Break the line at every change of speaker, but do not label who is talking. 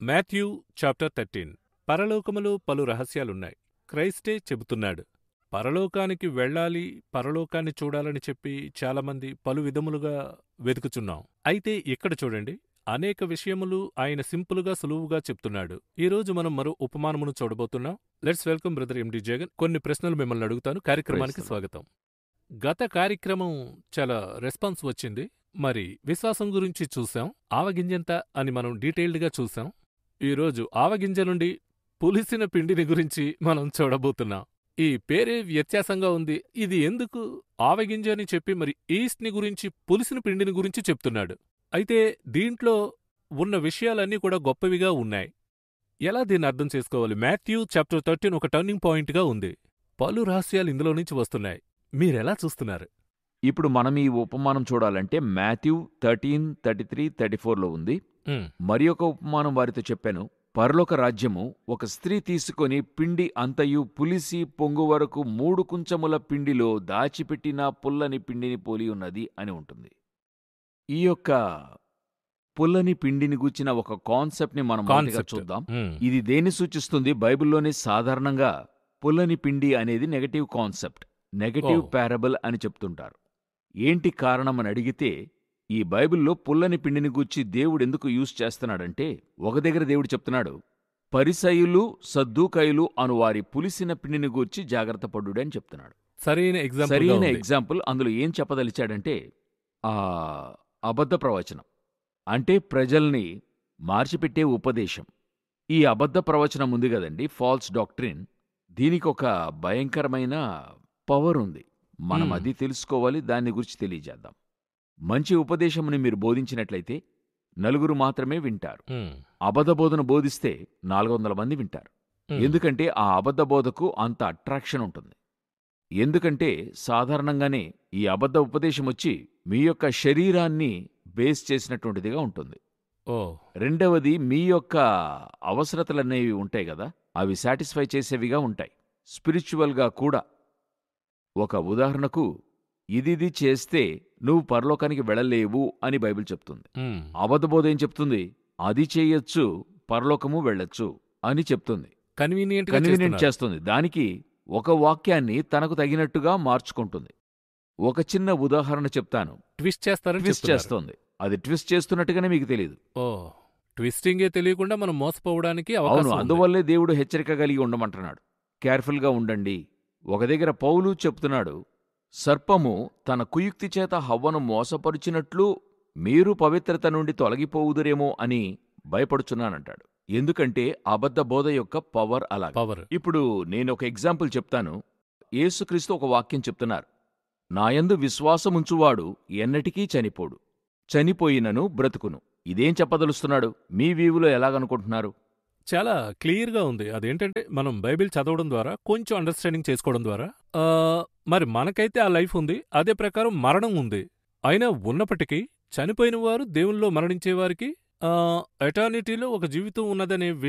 Matthew chapter thirteen పరలోకములో పలు రహస్యాలున్నాయి క్రైస్టే చెబుతున్నాడు పరలోకానికి వెళ్ళాలి పరలోకాన్ని చూడాలని చెప్పి చాలామంది పలు విధములుగా వెతుకుచున్నాం అయితే ఇక్కడ చూడండి అనేక విషయములు ఆయన సింపులుగా సులువుగా చెప్తున్నాడు ఈ రోజు మనం మరో ఉపమానమును చూడబోతున్నాం let's welcome brother MD Jagan కొన్ని ప్రశ్నలు మిమ్మల్ని అడుగుతాను కార్యక్రమానికి
Praise the Lord.
స్వాగతం గత కార్యక్రమం చాలా రెస్పాన్స్ వచ్చింది మరి విశ్వాసం గురించి చూసాం ఆవగింజంత అని మనం డీటెయిల్డ్గా చూసాం ఈరోజు ఆవగింజ నుండి పులిసిన పిండిని గురించి మనం చూడబోతున్నాం ఈ పేరే వ్యత్యాసంగా ఉంది ఇది ఎందుకు ఆవగింజ అని చెప్పి మరి ఈస్ట్ని గురించి పులిసిన పిండిని గురించి చెప్తున్నాడు అయితే దీంట్లో ఉన్న విషయాలన్నీ కూడా గొప్పవిగా ఉన్నాయి ఎలా దీన్ని అర్థం చేసుకోవాలి మాథ్యూ చాప్టర్ థర్టీన్ ఒక టర్నింగ్ పాయింట్గా ఉంది పలు రహస్యాలు ఇందులో నుంచి వస్తున్నాయి మీరెలా చూస్తున్నారు
ఇప్పుడు మనం ఈ ఉపమానం చూడాలంటే Matthew thirteen thirty three thirty ఫోర్లో ఉంది
ఉమ్,
మరి ఒక ఉపమానం వారితో చెప్పాను పరలోక రాజ్యము ఒక స్త్రీ తీసుకొని పిండి అంతయు పులిసి పొంగు వరకు మూడు కుంచముల పిండిలో దాచిపెట్టిన పుల్లని పిండిని పోలి ఉన్నది అని ఉంటుంది ఈ యొక్క పుల్లని పిండిని గూర్చిన ఒక కాన్సెప్ట్ని మనం మొదటిగా
కాన్సెప్ట్
చూద్దాం
ఉమ్,
ఇది దేన్ని సూచిస్తుంది బైబిల్లోనే సాధారణంగా పుల్లని పిండి అనేది నెగటివ్ కాన్సెప్ట్ నెగటివ్
ఓ.
పారబుల్ అని చెప్తుంటారు ఏంటి కారణం అని అడిగితే ఈ బైబిల్లో పుల్లని పిండిని గూర్చి దేవుడు ఎందుకు యూజ్ చేస్తున్నాడంటే ఒక దగ్గర దేవుడు చెప్తున్నాడు పరిసయులు సద్దూకయులు అను వారి పులిసిన పిండిని గూర్చి జాగ్రత్త పడ్డు అని చెప్తున్నాడు
సరైన ఎగ్జాంపుల్
సరైన ఎగ్జాంపుల్ అందులో ఏం చెప్పదలిచాడంటే ఆ అబద్ధ ప్రవచనం అంటే ప్రజల్ని మార్చిపెట్టే ఉపదేశం ఈ అబద్ధ ప్రవచనం ఉంది కదండి ఫాల్స్ డాక్ట్రిన్ దీనికి ఒక భయంకరమైన పవర్ ఉంది మనం
Hmm.
అది తెలుసుకోవాలి దాని గురించి తెలియజేద్దాం మంచి ఉపదేశముని మీరు బోధించినట్లయితే నలుగురు మాత్రమే వింటారు అబద్ధ బోధన బోధిస్తే నాలుగు వందల మంది వింటారు ఎందుకంటే ఆ అబద్ధ బోధకు అంత అట్రాక్షన్ ఉంటుంది ఎందుకంటే సాధారణంగానే ఈ అబద్ధ ఉపదేశం వచ్చి మీ యొక్క శరీరాన్ని బేస్ చేసినటువంటిదిగా ఉంటుంది
ఓ
రెండవది మీ యొక్క అవసరతలనేవి ఉంటాయి కదా అవి సాటిస్ఫై చేసేవిగా ఉంటాయి స్పిరిచువల్గా కూడా ఒక ఉదాహరణకు ఇదిది చేస్తే నువ్వు పరలోకానికి వెళ్ళలేవు అని బైబిల్ చెప్తుంది
ఉమ్,
అబద్ధబోధ ఏం చెప్తుంది అది చేయొచ్చు పరలోకము వెళ్ళొచ్చు అని చెప్తుంది
కన్వీనియంట్ గా
కన్వీనియంట్
చేస్తున్నారు.
చేస్తుంది దానికి ఒక వాక్యాన్ని తనకు తగినట్టుగా మార్చుకుంటుంది ఒక చిన్న ఉదాహరణ చెప్తాను
ట్విస్ట్ చేస్తారని
ట్విస్ట్
చెప్తున్నారు.
చేస్తోంది అది ట్విస్ట్ చేస్తున్నట్టుగానే మీకు తెలియదు
ఓ ట్విస్టింగే తెలియకుండా మనం మోసపోవడానికి
అవును
అవకాశం ఉంది.
అందువల్లే దేవుడు హెచ్చరిక కలిగి ఉండమంటున్నాడు కేర్ఫుల్గా ఉండండి ఒక దగ్గర పౌలు చెప్తున్నాడు సర్పము తన కుయుక్తి చేత హవ్వను మోసపరుచినట్లు మీరు పవిత్రత నుండి తొలగిపోవుదురేమో అని భయపడుచున్నానంటాడు ఎందుకంటే అబద్ధ బోధ యొక్క పవర్ అలా
పవర్
ఇప్పుడు నేను ఒక ఎగ్జాంపుల్ చెప్తాను యేసుక్రీస్తు ఒక వాక్యం చెప్తున్నారు నాయందు విశ్వాసముంచువాడు ఎన్నటికీ చనిపోడు చనిపోయినను బ్రతుకును ఇదేం చెప్పదలుస్తున్నాడు మీ వీవులో ఎలాగనుకుంటున్నారు
చాలా క్లియర్ గా ఉంది అదేంటంటే మనం బైబిల్ చదవడం ద్వారా కొంచెం అండర్స్టాండింగ్ చేసుకోవడం ద్వారా ఆ, మరి మనకైతే ఆ లైఫ్ ఉంది అదే ప్రకారం మరణం ఉంది అయినా ఉన్నప్పటికీ చనిపోయిన వారు దేవుల్లో మరణించే వారికి ఎటర్నిటీలో ఒక జీవితం ఉన్నదనే